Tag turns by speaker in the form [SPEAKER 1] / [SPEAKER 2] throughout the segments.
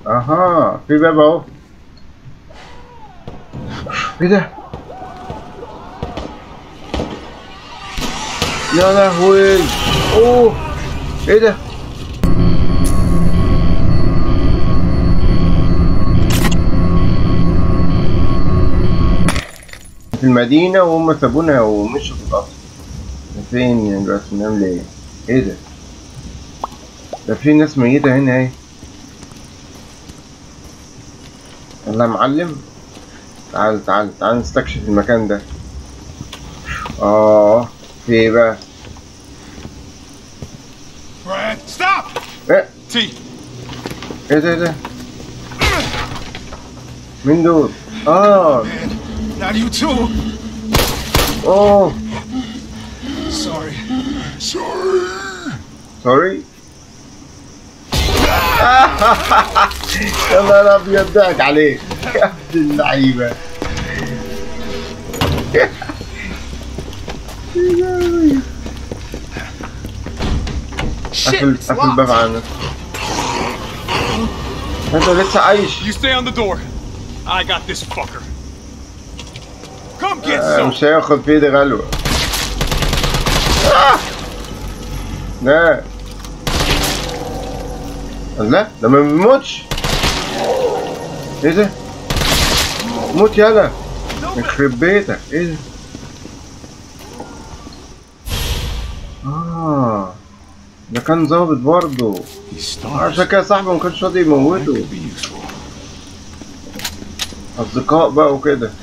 [SPEAKER 1] اها في باب اهو ايه ده يا لهوي اوه ايه ده في المدينة وهم سابونا ومشوا في القصر فين يا دلوقتي نعمل ايه؟ ايه ده؟ ده في ناس ميتة هنا اهي يلا يا معلم تعال تعال تعال نستكشف المكان ده اه في ايه بقى؟
[SPEAKER 2] Brad, stop!
[SPEAKER 1] ايه
[SPEAKER 2] T,
[SPEAKER 1] ايه ده ايه ده؟ مين دول؟ اه
[SPEAKER 2] not you too.
[SPEAKER 1] اوه
[SPEAKER 2] Sorry. Sorry.
[SPEAKER 1] سوري يا نهار ابيض ضحك عليك يا ابن اللعيبه
[SPEAKER 2] Shit,
[SPEAKER 1] قفل
[SPEAKER 2] it's
[SPEAKER 1] قفل الباب
[SPEAKER 2] locked.
[SPEAKER 1] عنك انت لسه عايش
[SPEAKER 2] You stay on the door. I got this fucker. Come get
[SPEAKER 1] آه،
[SPEAKER 2] some.
[SPEAKER 1] مش هياخد في ايدي غلوه آه. لا لا ده ما بيموتش ايه ده موت يلا يخرب بيتك ايه ده اه ده كان ظابط برضه
[SPEAKER 3] These stars
[SPEAKER 1] عشان كده صاحبه ما كانش راضي يموته
[SPEAKER 3] could be useful.
[SPEAKER 1] اصدقاء بقى وكده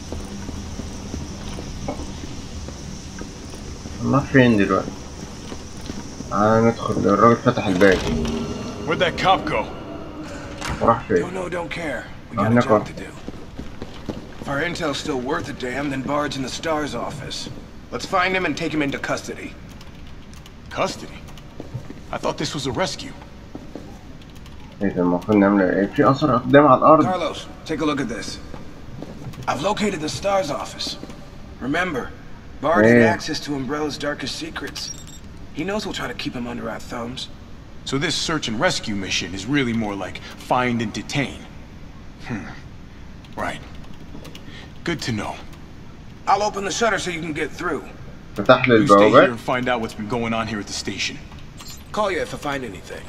[SPEAKER 1] ما فين دلوقتي تعالى ندخل الراجل فتح الباب
[SPEAKER 2] Where'd that cop go?
[SPEAKER 1] وراح فين
[SPEAKER 4] Don't know, don't care. We
[SPEAKER 1] Oh,
[SPEAKER 4] got a
[SPEAKER 1] no
[SPEAKER 4] job
[SPEAKER 1] problem.
[SPEAKER 4] to do. If our intel's still worth a damn, then Bard's in the STARS office. Let's find him and take him into custody.
[SPEAKER 2] Custody. I thought this was a rescue.
[SPEAKER 1] ايه ده المفروض نعمل ايه في اثر قدام على الارض
[SPEAKER 4] Carlos, take a look at this. I've located the STARS office. Remember, Bard had
[SPEAKER 1] Yeah.
[SPEAKER 4] access to Umbrella's darkest secrets. He knows we'll try to keep him under our thumbs.
[SPEAKER 2] So this search and rescue mission is really more like find and detain. Hmm. Right. Good to know.
[SPEAKER 4] I'll open the shutter so you can get through.
[SPEAKER 1] فتح لي
[SPEAKER 2] You stay here
[SPEAKER 1] البوابات
[SPEAKER 2] and find out what's been going on here at the station.
[SPEAKER 4] Call you if I find anything.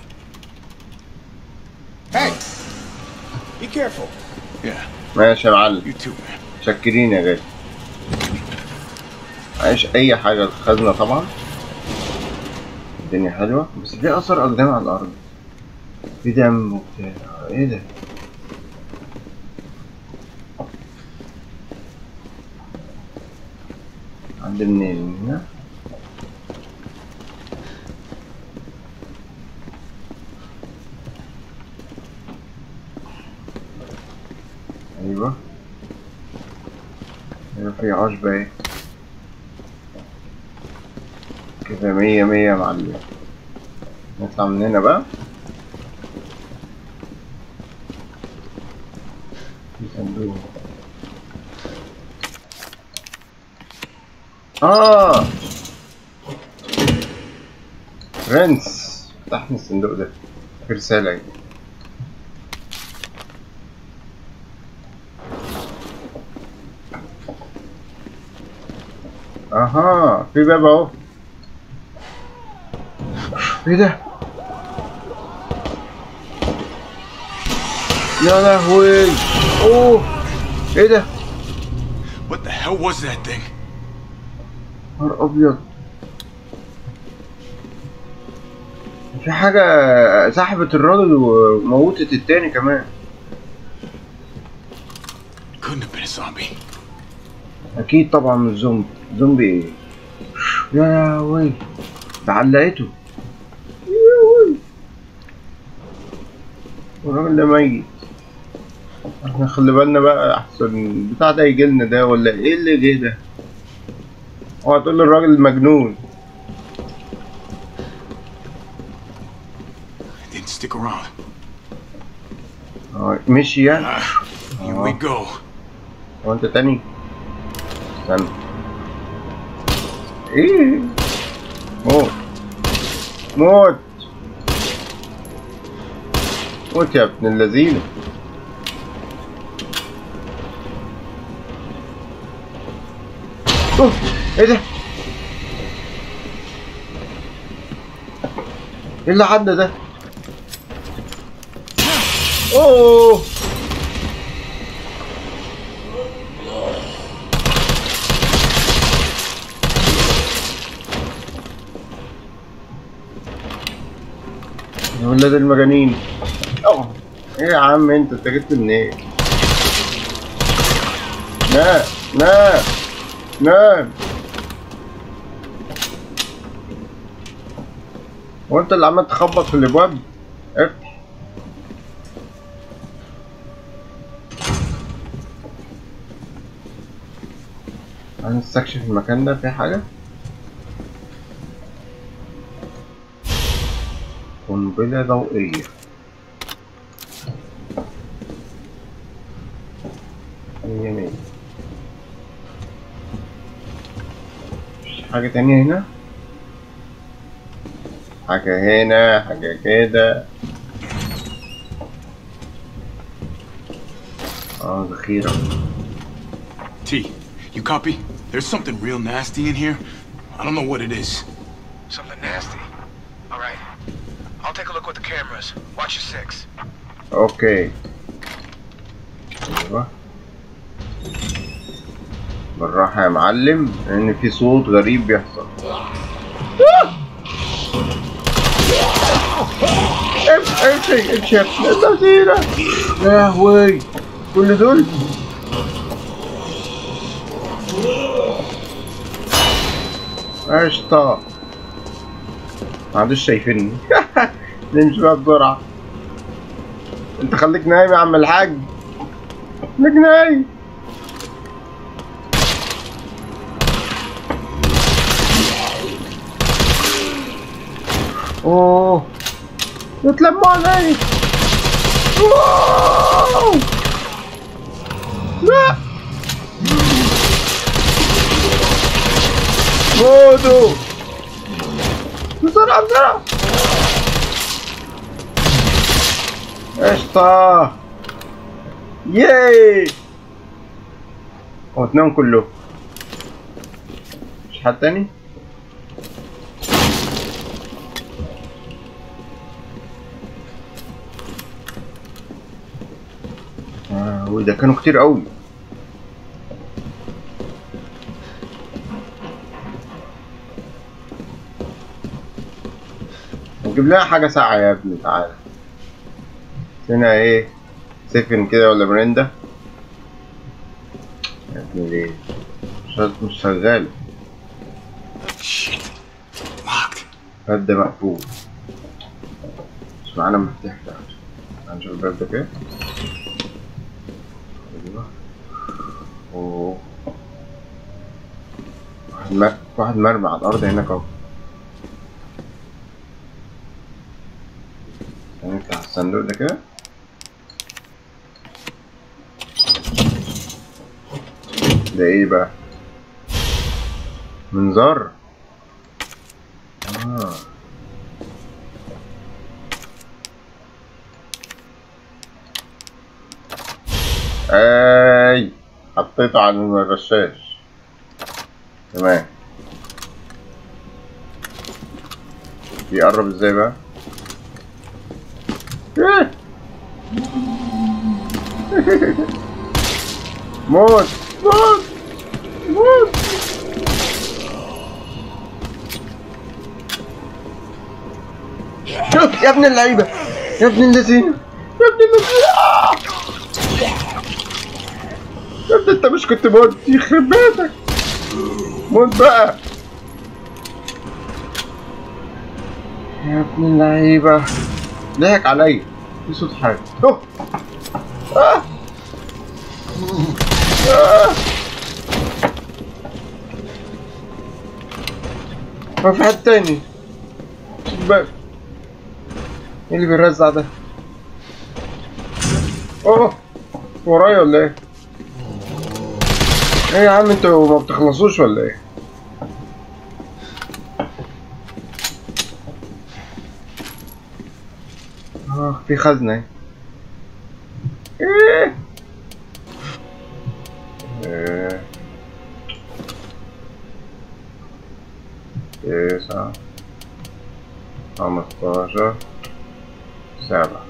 [SPEAKER 4] Hey! Be careful.
[SPEAKER 2] Yeah,
[SPEAKER 1] ماشي يا معلم
[SPEAKER 2] you too, man.
[SPEAKER 1] شكرين يا غالي عايش اي حاجة خزنة طبعا الدنيا حلوة بس في اثر قدام على الارض في دم وبتاع ايه ده عند منين من هنا ايوه ايوه في عشبة ايه كده مية مية يا معلم نطلع من هنا بقى في صندوق اه رنس فتحنا الصندوق ده في رسالة اهي. اها في باب اهو ايه ده يا لهوي اوه ايه ده
[SPEAKER 2] What the hell was that thing?
[SPEAKER 1] نهار ابيض في حاجة سحبت الراجل وموتت التاني كمان
[SPEAKER 2] Couldn't have been a zombie.
[SPEAKER 1] اكيد طبعا مش زومبي زومبي ايه يا لهوي ده علقته يا لهوي. والراجل ده ميت احنا خلي بالنا بقى احسن البتاع ده يجيلنا ده ولا ايه اللي جه ده اوعى تقول لي الراجل مجنون
[SPEAKER 2] It didn't stick around.
[SPEAKER 1] اه مشي يعني
[SPEAKER 2] Ah, here we go.
[SPEAKER 1] هو انت تاني استنى ايه موت موت موت يا ابن اللذينة اوف ايه ده؟ ايه اللي عدى ده؟ اوه يا ولاد المجانين اوه ايه يا عم انت انت جبت منين؟ نام نام نام هو انت اللي عمال تخبط في الابواب؟ افتح عايز استكشف المكان ده في حاجة؟ قنبلة ضوئية مية مية مفيش حاجة تانية هنا حاجة هنا حاجة كده اه ذخيرة
[SPEAKER 2] T, you copy? There's something real nasty in here. I don't know what it is.
[SPEAKER 4] Something nasty. All right. I'll take a look with the cameras. Watch your six.
[SPEAKER 1] اوكي ايوه بالراحة يا معلم لان في صوت غريب بيحصل امشي امشي امشي يا ابن اللذينة يا لهوي كل دول قشطة ما عادوش شايفيني نمشي بقى بسرعة انت خليك نايم يا عم الحاج خليك نايم اوه يتلموا علي واو لا موتوا بسرعة بسرعة قشطة ياي هو اتنين كله مش حد تاني آه وده كانوا كتير قوي نجيب لها حاجة ساقعة يا ابني تعالى هنا ايه سيفن كده ولا مريندا يا ابني ليه مش مش شغال
[SPEAKER 2] Shit. Locked.
[SPEAKER 1] الباب ده مقفول مش معانا مفتاح ده هنشوف الباب ده كده ايوه اوه واحد مر... واحد مرمي على الارض هناك اهو هنفتح الصندوق ده كده ده ايه بقى منظار آه. اي حطيته على الرشاش تمام بيقرب ازاي بقى إيه؟ موت موت موت شوف يا ابن اللعيبة يا ابن اللذين يا ابن اللذين آه! يا ابني انت مش كنت موت يخرب بيتك موت بقى يا ابن اللعيبة ضحك عليا في صوت حاجة أوه. آه. آه. ما في حد تاني شباك ايه اللي بيرزع ده؟ اوه ورايا ولا ايه؟ ايه يا عم انتوا ما بتخلصوش ولا ايه؟ اه في خزنة اهي ايه ايه تسعة خمستاشر سبعة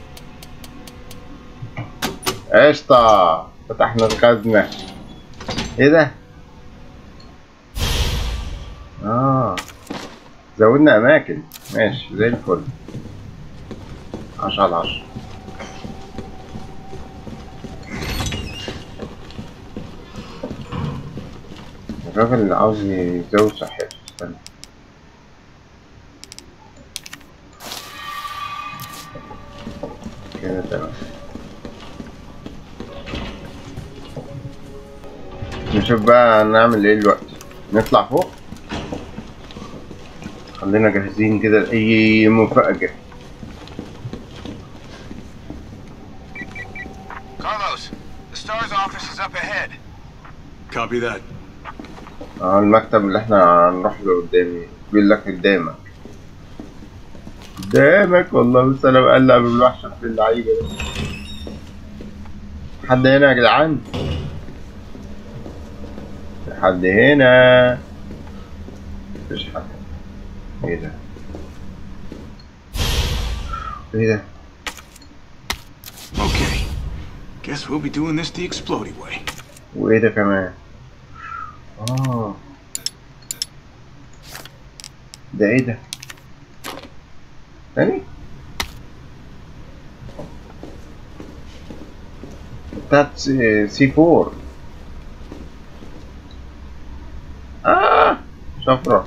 [SPEAKER 1] قشطة فتحنا الخزنة ايه ده؟ اه زودنا اماكن ماشي زي الفل عشرة على عشرة الراجل اللي عاوز يزود صحته استنى كده تمام نشوف بقى نعمل ايه دلوقتي نطلع فوق خلينا جاهزين كده لأي مفاجأة
[SPEAKER 4] Carlos, the STARS office is up ahead.
[SPEAKER 2] Copy that.
[SPEAKER 1] اه المكتب اللي احنا هنروح له قدامي بيقول لك قدامك قدامك والله بس انا بقلق بالوحشة في اللعيبة ده حد هنا يا جدعان في حد هنا مفيش حد ايه ده ايه ده
[SPEAKER 2] Okay. Guess we'll be doing this the explodey way.
[SPEAKER 1] وايه ده كمان اه ده ايه ده تاني بتاعت سي سي فور اه شفرة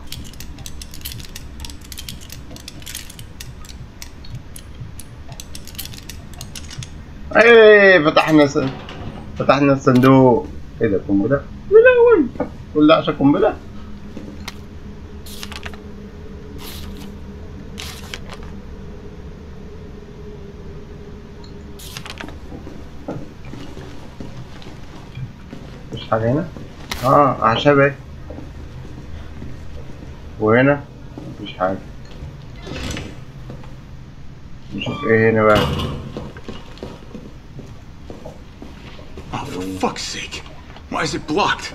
[SPEAKER 1] ايه فتحنا س... فتحنا الصندوق ايه ده قنبلة؟ من الأول كل ده عشان قنبلة؟ مفيش حاجة هنا؟ اه أعشاب اهي وهنا مفيش حاجة نشوف ايه هنا بقى
[SPEAKER 2] Oh, for fuck's sake. Why is it blocked?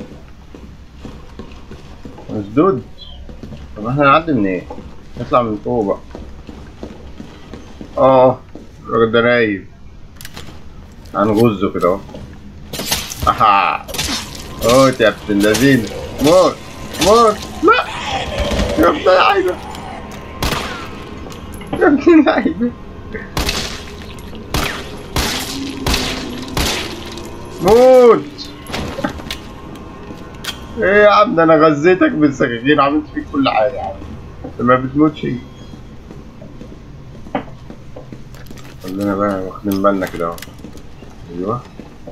[SPEAKER 1] مسدود طب احنا نعدي منين؟ نطلع من فوق بقى اه الراجل ده نايم هنغزه كده اهو اها موت يا ابن اللذين موت موت لا يا ابن اللعيبة يا ابن اللعيبة موت ايه يا عم ده انا غزيتك بالسكاكين عملت فيك كل حاجه يا عم انت ما بتموتش خلينا بقى واخدين بالنا كده اهو ايوه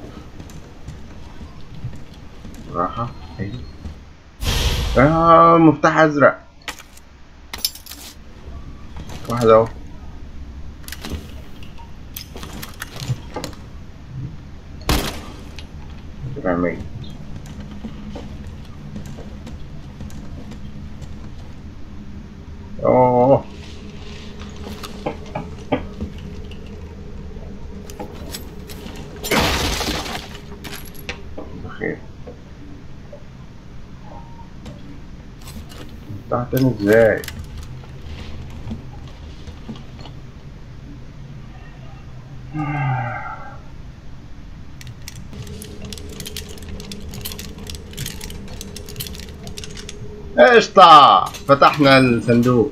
[SPEAKER 1] راحة ايوه اه مفتاح ازرق واحد اهو كده ميت اوه بخير تحتني ازاي قشطة فتحنا الصندوق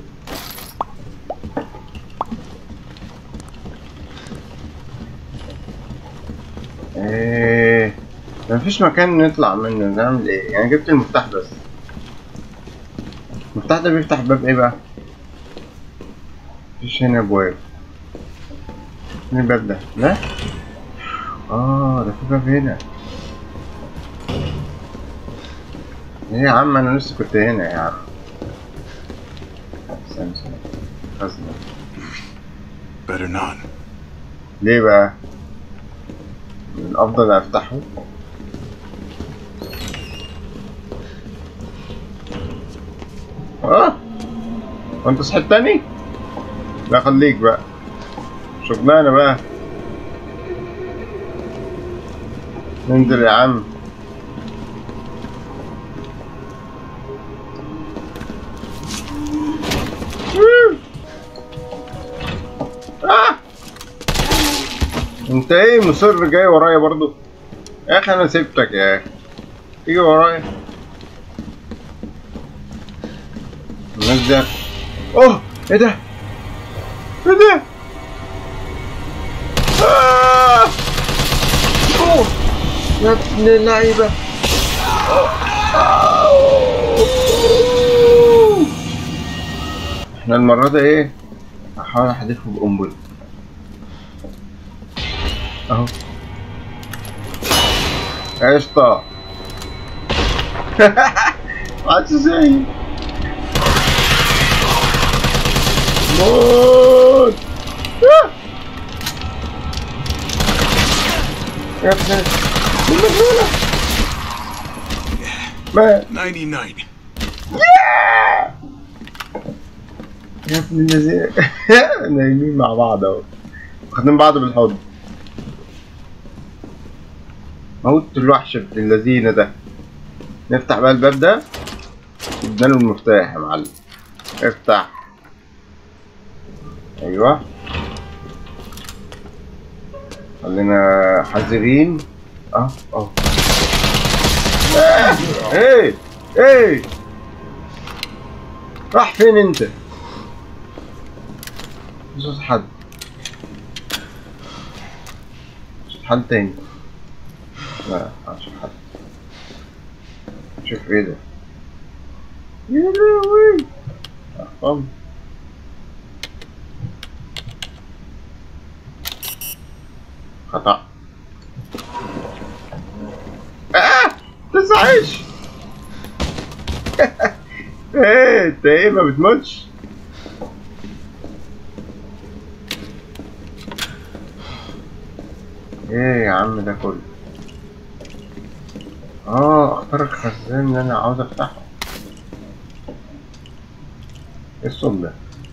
[SPEAKER 1] ايه مفيش مكان نطلع منه نعمل ايه يعني جبت المفتاح بس المفتاح ده بيفتح باب ايه بقى مفيش هنا ابواب فين الباب ده لا اه ده في باب هنا ايه يا عم انا لسه كنت هنا يا عم استنى استنى خزنة
[SPEAKER 2] Better not.
[SPEAKER 1] ليه بقى من الافضل افتحه اه وانت صحيت تاني لا خليك بقى شغلانه بقى ننزل يا عم آه! انت ايه مصر جاي ورايا برضو يا اخي انا سبتك يا اخي تيجي ورايا الناس ده اوه ايه ده ايه ده آه! أوه! يا ابن اللعيبة احنا المرة دي ايه هحاول احدفه بقنبلة اهو قشطة معادش زي موت آه! يا ابن المجنونة مات
[SPEAKER 2] 99.
[SPEAKER 1] يا ابن الذين نايمين مع بعض اهو واخدين بعض بالحضن موت الوحش ابن اللذينة ده نفتح بقى الباب ده اداله المفتاح يا معلم افتح ايوه خلينا حذرين اه اه ايه ايه راح فين انت صوت حد صوت حد تاني لا مش حد شوف ايه ده يا لهوي أخطم خطأ آه تزعج ايه انت ايه ما بتموتش ايه يا عم ده كله اه اختار الخزان اللي انا عاوز افتحه ايه الصوت ده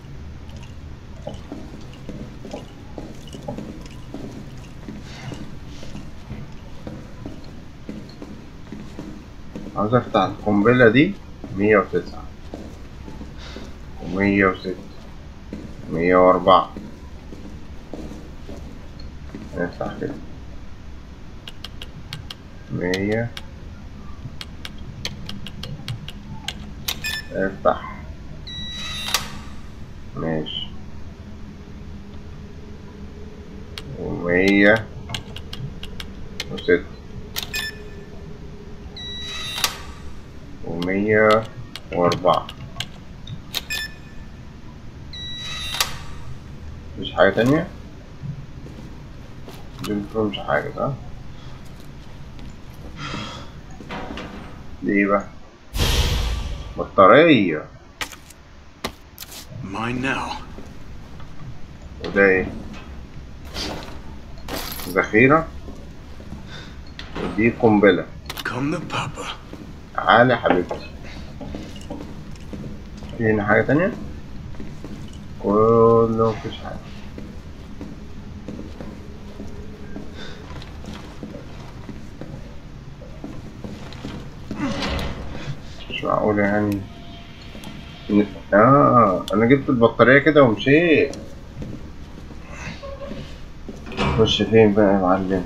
[SPEAKER 1] عاوز افتح القنبلة دي مية وتسعة ومية وستة مية وأربعة نفتح كده مية افتح ماشي ومية وستة ومية وأربعة مفيش حاجة تانية؟ دي مفهمش حاجة صح؟ دي ايه بقى؟ بطارية
[SPEAKER 2] Mine now.
[SPEAKER 1] وده ايه؟ ذخيرة ودي قنبلة
[SPEAKER 2] Come to Papa.
[SPEAKER 1] تعالى يا حبيبتي في هنا حاجة تانية؟ كله مفيش حاجة مش معقول يعني ن- اه انا جبت البطارية كده ومشيت خش فين بقى يا معلم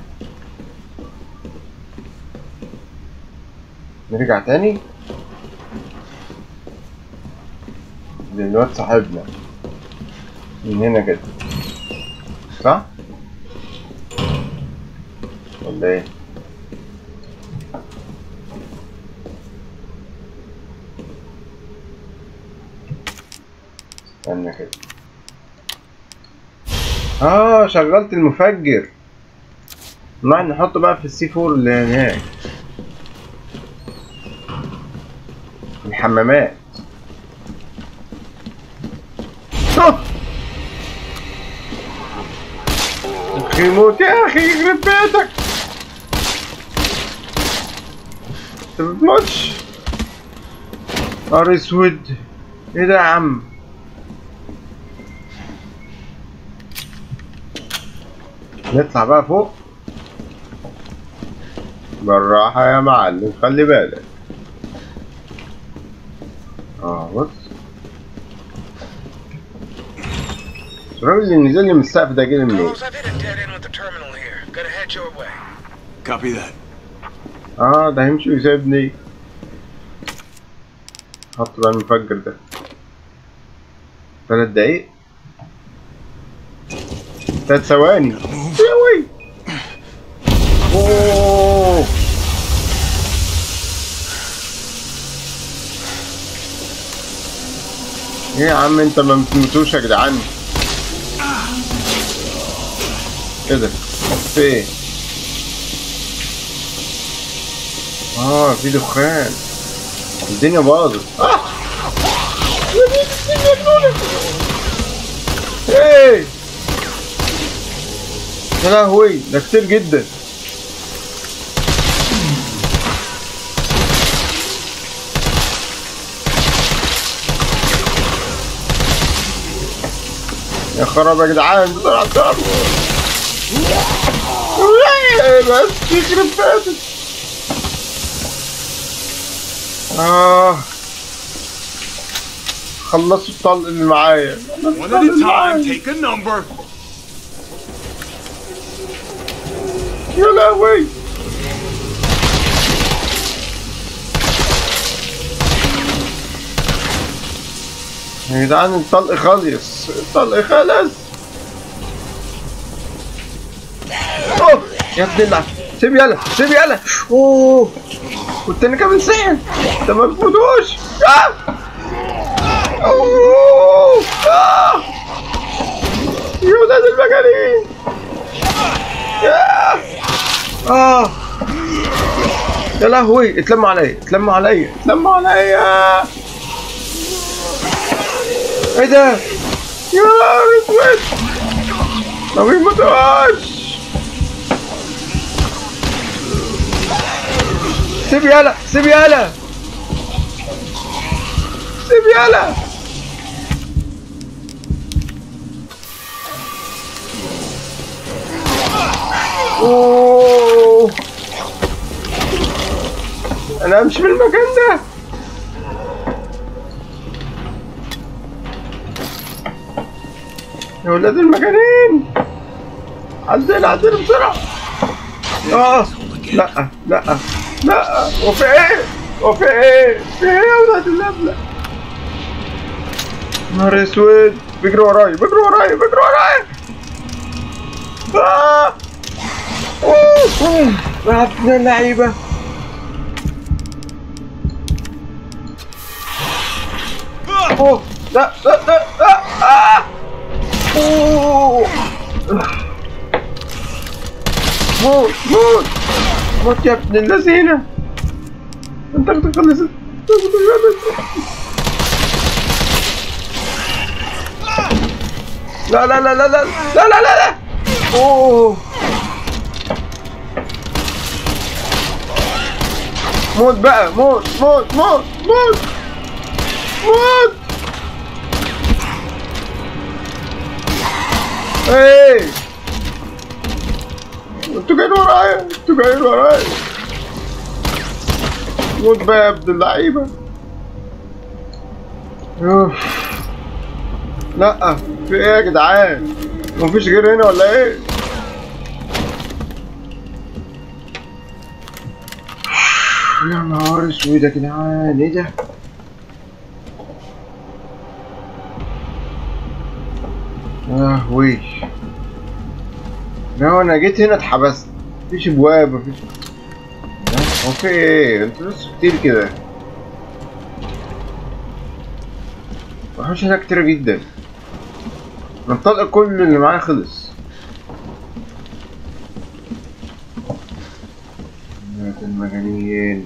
[SPEAKER 1] نرجع تاني للواد صاحبنا من هنا كده صح؟ ولا ايه؟ استنى كده اه شغلت المفجر نروح نحطه بقى في السي فور اللي هناك في الحمامات آه! اخي موت يا اخي يخرب بيتك انت ما بتموتش نهار اسود ايه ده يا عم نطلع بقى فوق بالراحة يا معلم خلي بالك اه بص الراجل اللي نزل لي من السقف ده جه منين؟
[SPEAKER 4] Carlos, I've hit a dead end with the terminal here. Gonna head your way.
[SPEAKER 2] Copy that.
[SPEAKER 1] اه ده هيمشي ويسيبني حط بقى المفجر ده تلات دقايق تلات ثواني يا وي اوه ايه يا عم انت ما بتموتوش يا جدعان ايه ده في ايه اه في دخان الدنيا باظت اه يا دين الدنيا مجنونة. ايه يا لهوي ده كتير جدا يا خراب يا جدعان بسرعة بسرعة إيه بس يخرب بيتك آه خلصوا الطلق اللي معايا
[SPEAKER 2] One at a time, take a number.
[SPEAKER 1] يا لهوي يا جدعان الطلق خلص الطلق خلص اوه يا ابن الله سيب يلا سيب يلا اوه والتاني كمان سحر ده ما بتموتوش آه! اوه آه! يا ولاد المجانين آه! اه يا لهوي اتلموا عليا اتلموا عليا اتلموا عليا ايه ده يا نهار اسود ما بيموتوش سيب يالا سيب يالا سيب يالا اوه انا امشي من المكان ده يا ولاد المجانين عدل عدل بسرعة اه لا لا لا وفي ايه وفي ايه في ايه يا ولاد اللبلة نهار اسود بيجروا ورايا بيجروا ورايا بيجروا ورايا آه. اوه اوه يا ابن اللعيبة اوه لا لا لا لا آه. اوه موت موت موت يا ابن اللذينة انت تخلص لا لا لا لا لا لا لا لا لا اوه موت بقى موت موت موت موت موت ايه انتوا جايين ورايا انتوا جايين ورايا موت بقى يا ابن اللعيبة اوف لا في ايه يا جدعان مفيش غير هنا ولا ايه يا نهار اسود يا جدعان ايه ده لهوي لا انا جيت هنا اتحبست مفيش ابواب مفيش لا، هو في ايه انتوا ناس كتير كده وحوش هنا كتير جدا الطلق كل اللي معايا خلص يا دي المجانين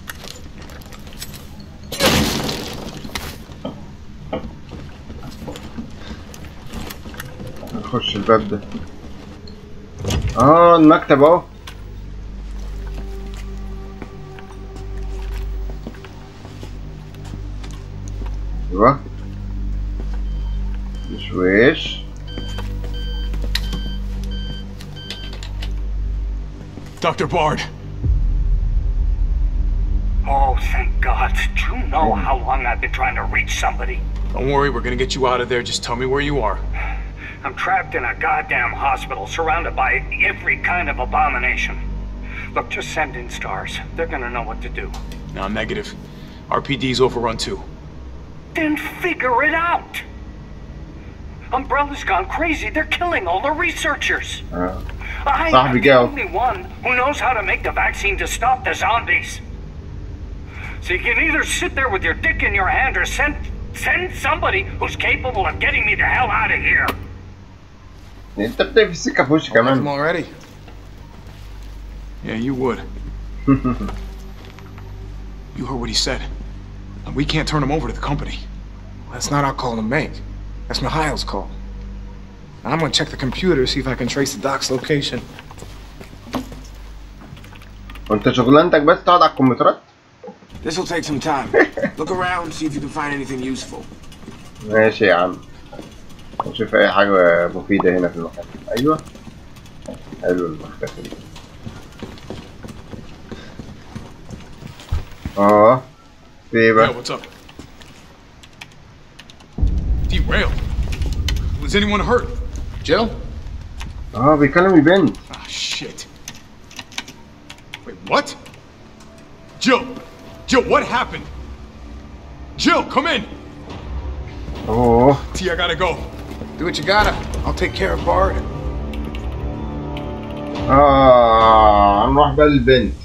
[SPEAKER 1] نخش الباب ده اه المكتب اهو ايوه وشويش
[SPEAKER 2] Dr. Bard,
[SPEAKER 3] Oh, thank God. Do you know how long I've been trying to reach somebody?
[SPEAKER 2] Don't worry, we're gonna get you out of there. Just tell me where you are.
[SPEAKER 3] I'm trapped in a goddamn hospital, surrounded by every kind of abomination. Look, just send in stars. They're gonna know what to do.
[SPEAKER 2] No, negative. RPD's overrun too.
[SPEAKER 3] Then figure it out! Umbrella's gone crazy. They're killing all the researchers.
[SPEAKER 1] آه.
[SPEAKER 3] I
[SPEAKER 1] صاحبي
[SPEAKER 3] am the
[SPEAKER 1] جاوب.
[SPEAKER 3] only one who knows how to make the vaccine to stop the zombies. So you can either sit there with your dick in your hand or send send somebody who's capable of getting me the hell out of here.
[SPEAKER 1] انت بتقف في السكه في وشي
[SPEAKER 4] Them
[SPEAKER 1] كمان
[SPEAKER 4] already?
[SPEAKER 2] Yeah, you would. You heard what he said. We can't turn him over to the company.
[SPEAKER 4] That's not our call to make. That's Mihail's call. I'm gonna check the computer, see if I can trace the doc's location.
[SPEAKER 1] وانت شغلانتك بس تقعد على الكمبيوترات
[SPEAKER 4] This will take some time. Look around, see if you can find anything useful.
[SPEAKER 1] ماشي يا عم نشوف اي حاجه مفيده هنا في المكان ايوه حلو المختفي دي اه في ايه
[SPEAKER 2] Yeah,
[SPEAKER 1] بقى
[SPEAKER 2] what's up? Derailed. Was anyone hurt?
[SPEAKER 4] Jill?
[SPEAKER 1] اه بيكلم البنت
[SPEAKER 2] Ah, shit. Wait, what? Jill! Jill, what happened? Jill, come in!
[SPEAKER 1] اوه
[SPEAKER 2] T, I gotta go.
[SPEAKER 4] Do what you gotta. I'll take care of Bard.
[SPEAKER 1] اه هنروح بقى للبنت